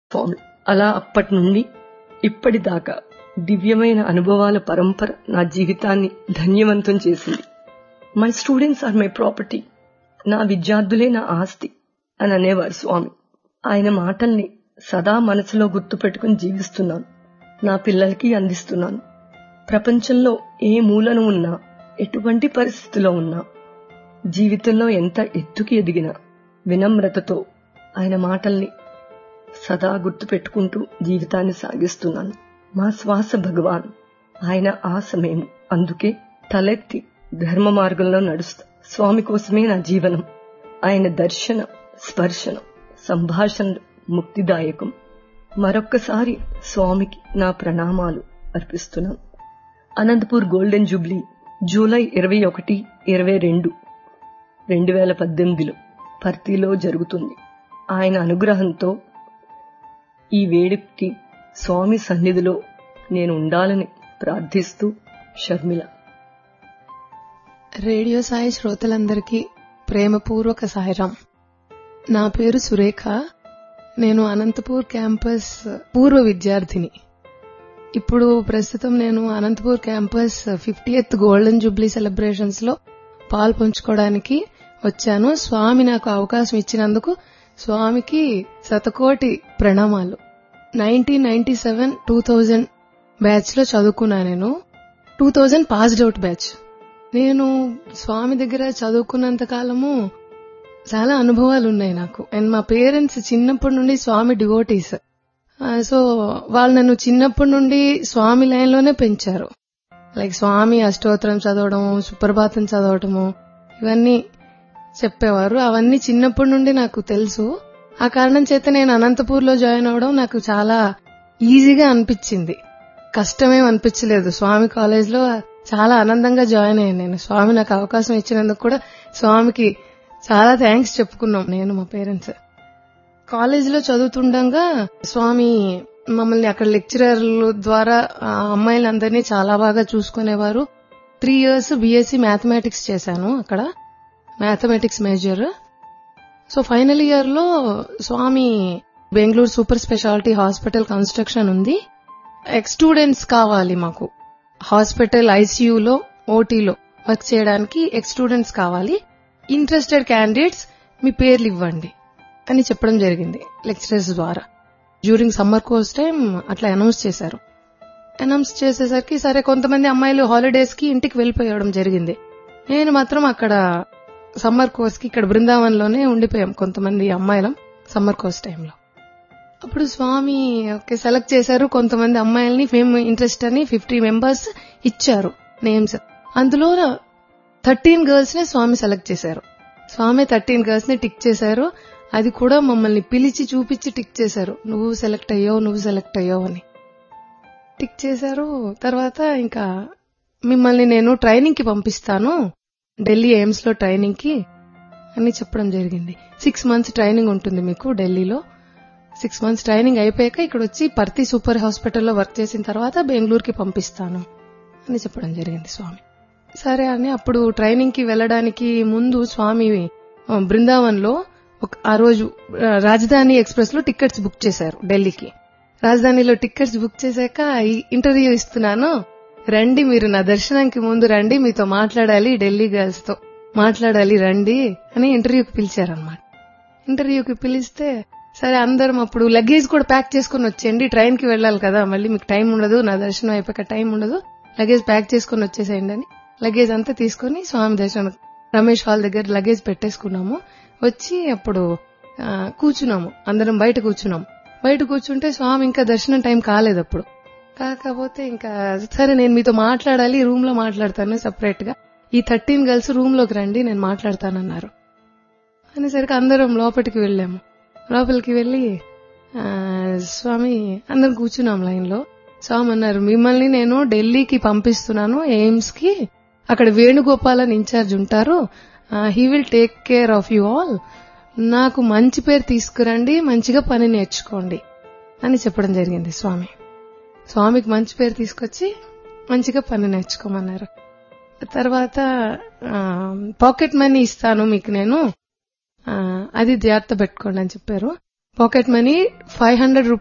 స్వామి అలా అప్పటి నుండి ఇప్పటిదాకా దివ్యమైన అనుభవాల పరంపర నా జీవితాన్ని ధన్యవంతం చేసింది my students are my property నా విద్యార్థులే నా ఆస్తి అని అనేవారు స్వామి ఆయన మాటల్ని సదా మనసులో గుర్తుపెట్టుకుని జీవిస్తున్నాను నా పిల్లలకి అందిస్తున్నాను ప్రపంచంలో ఏ మూలను ఉన్నా ఎటువంటి పరిస్థితిలో ఉన్నా జీవితంలో ఎంత ఎత్తుకి ఎదిగినా వినమ్రతతో ఆయన మాటల్ని సదా గుర్తుపెట్టుకుంటూ జీవితాన్ని సాగిస్తున్నాను మా శ్వాస భగవాన్ ఆయన ఆశ మేము అందుకే తలెత్తి ధర్మ మార్గంలో నడుస్తా స్వామి కోసమే నా జీవనం ఆయన దర్శన స్పర్శన సంభాషణ ముక్తిదాయకం మరొక్కసారి స్వామికి నా ప్రణామాలు అర్పిస్తున్నాను అనంతపూర్ గోల్డెన్ జూబ్లీ జూలై ఇరవై ఒకటి ఇరవై రెండు రెండు వేల పద్దెనిమిదిలో పర్తిలో జరుగుతుంది ఆయన అనుగ్రహంతో ఈ వేడుకకి స్వామి సన్నిధిలో నేను ఉండాలని ప్రార్థిస్తూ షర్మిల రేడియో సాయి శ్రోతలందరికీ ప్రేమపూర్వక సాయిరాం నా పేరు సురేఖ నేను అనంతపూర్ క్యాంపస్ పూర్వ విద్యార్థిని ఇప్పుడు ప్రస్తుతం నేను Anantapur campus fiftieth golden jubilee celebrations లో పాలు పంచుకోవడానికి వచ్చాను స్వామి నాకు అవకాశం ఇచ్చినందుకు స్వామికి శతకోటి ప్రణామాలు nineteen ninety seven two thousand batch లో చదువుకున్నా నేను two thousand passed out batch నేను స్వామి దగ్గర చదువుకున్నంత కాలము చాలా అనుభవాలు ఉన్నాయి నాకు అండ్ మా పేరెంట్స్ చిన్నప్పటి నుండి స్వామి డివోటీస్ సో వాళ్ళు నన్ను చిన్నప్పటి నుండి స్వామి లైన్ లోనే పెంచారు లైక్ స్వామి అష్టోత్తరం చదవడము సుప్రభాతం చదవటము ఇవన్నీ చెప్పేవారు అవన్నీ చిన్నప్పటి నుండి నాకు తెలుసు ఆ కారణం చేత నేను అనంతపూర్ లో జాయిన్ అవడం నాకు చాలా ఈజీగా అనిపించింది కష్టమేం అనిపించలేదు స్వామి కాలేజ్ లో చాలా ఆనందంగా జాయిన్ అయ్యాను నేను స్వామి నాకు అవకాశం ఇచ్చినందుకు కూడా స్వామికి చాలా థ్యాంక్స్ చెప్పుకున్నాం నేను మా పేరెంట్స్ కాలేజీలో చదువుతుండగా స్వామి మమ్మల్ని అక్కడ లెక్చరర్ల ద్వారా ఆ అమ్మాయిలందరినీ చాలా బాగా చూసుకునేవారు త్రీ ఇయర్స్ బీఎస్సీ మ్యాథమెటిక్స్ చేశాను అక్కడ mathematics major so final year లో Swami Bengaluru super speciality hospital construction ఉంది ఎక్స్ స్టూడెంట్స్ కావాలి మాకు హాస్పిటల్ ఐసీయూలో ఓటీలో వర్క్ చేయడానికి ఎక్స్ స్టూడెంట్స్ కావాలి ఇంట్రెస్టెడ్ క్యాండిడేట్స్ మీ పేర్లు ఇవ్వండి అని చెప్పడం జరిగింది లెక్చరర్స్ ద్వారా డ్యూరింగ్ సమ్మర్ కోర్స్ టైం అట్లా అనౌన్స్ చేశారు అనౌన్స్ చేసేసరికి సరే కొంతమంది అమ్మాయిలు హాలిడేస్ కి ఇంటికి వెళ్ళిపోయడం జరిగింది నేను మాత్రం అక్కడ సమ్మర్ కోర్స్ కి ఇక్కడ బృందావనంలోనే ఉండిపోయాం కొంతమంది అమ్మాయిలం సమ్మర్ కోర్స్ టైంలో అప్పుడు స్వామి ఓకే సెలెక్ట్ చేశారు కొంతమంది అమ్మాయిల్ని మేము ఇంట్రెస్ట్ అని ఫిఫ్టీ మెంబర్స్ ఇచ్చారు నేమ్స్ అందులో థర్టీన్ గర్ల్స్ నే స్వామి సెలెక్ట్ చేశారు స్వామి థర్టీన్ గర్ల్స్ ని టిక్ చేశారు అది కూడా మమ్మల్ని పిలిచి చూపించి టిక్ చేశారు నువ్వు సెలెక్ట్ అయ్యావు నువ్వు సెలెక్ట్ అయ్యావు అని టిక్ చేశారు తర్వాత ఇంకా మిమ్మల్ని నేను ట్రైనింగ్ కి పంపిస్తాను ఢిల్లీ ఎయిమ్స్ లో ట్రైనింగ్ కి అని చెప్పడం జరిగింది సిక్స్ మంత్స్ ట్రైనింగ్ ఉంటుంది మీకు ఢిల్లీలో సిక్స్ మంత్స్ ట్రైనింగ్ అయిపోయాక ఇక్కడ వచ్చి పర్తి సూపర్ హాస్పిటల్లో వర్క్ చేసిన తర్వాత బెంగళూరుకి పంపిస్తాను అని చెప్పడం జరిగింది స్వామి సరే అని అప్పుడు ట్రైనింగ్ కి వెళ్ళడానికి ముందు స్వామి బృందావన్ లో ఆ రోజు రాజధాని ఎక్స్ప్రెస్ లో టికెట్స్ బుక్ చేశారు ఢిల్లీకి రాజధానిలో టికెట్స్ బుక్ చేశాక ఇంటర్వ్యూ ఇస్తున్నాను రండి మీరు నా దర్శనానికి ముందు రండి మీతో మాట్లాడాలి ఢిల్లీ గర్ల్స్ తో మాట్లాడాలి రండి అని ఇంటర్వ్యూకి పిలిచారనమాట ఇంటర్వ్యూకి పిలిస్తే సరే అందరం అప్పుడు లగేజ్ కూడా ప్యాక్ చేసుకుని వచ్చేయండి ట్రైన్ కి వెళ్ళాలి కదా మళ్ళీ మీకు టైం ఉండదు నా దర్శనం అయిపోయాక టైం ఉండదు లగేజ్ ప్యాక్ చేసుకుని వచ్చేసేయండి అని లగేజ్ అంతా తీసుకుని స్వామి దర్శనం రమేష్ హాల్ దగ్గర లగేజ్ పెట్టేసుకున్నాము వచ్చి అప్పుడు కూర్చున్నాము అందరం బయట కూర్చున్నాము బయట కూర్చుంటే స్వామి ఇంకా దర్శనం టైం కాలేదు అప్పుడు కాకపోతే ఇంకా సరే నేను మీతో మాట్లాడాలి రూమ్ లో మాట్లాడతాను సపరేట్ గా ఈ థర్టీన్ గర్ల్స్ రూమ్ లోకి రండి నేను మాట్లాడతానన్నారు అనేసరికి అందరం లోపలికి వెళ్ళాము లోపలికి వెళ్ళి స్వామి అందరం కూర్చున్నాం లైన్ లో స్వామి అన్నారు మిమ్మల్ని నేను ఢిల్లీకి పంపిస్తున్నాను ఎయిమ్స్ కి అక్కడ వేణుగోపాల్ ఇన్ఛార్జ్ ఉంటారు he will take care of you all నాకు మంచి పేరు తీసుకురండి మంచిగా పని నేర్చుకోండి అని చెప్పడం జరిగింది స్వామి స్వామికి మంచి పేరు తీసుకొచ్చి మంచిగా పని నేర్చుకోమన్నారు తర్వాత పాకెట్ మనీ ఇస్తాను మీకు నేను అది జాగ్రత్త పెట్టుకోండి అని చెప్పారు పాకెట్ మనీ ఫైవ్ హండ్రెడ్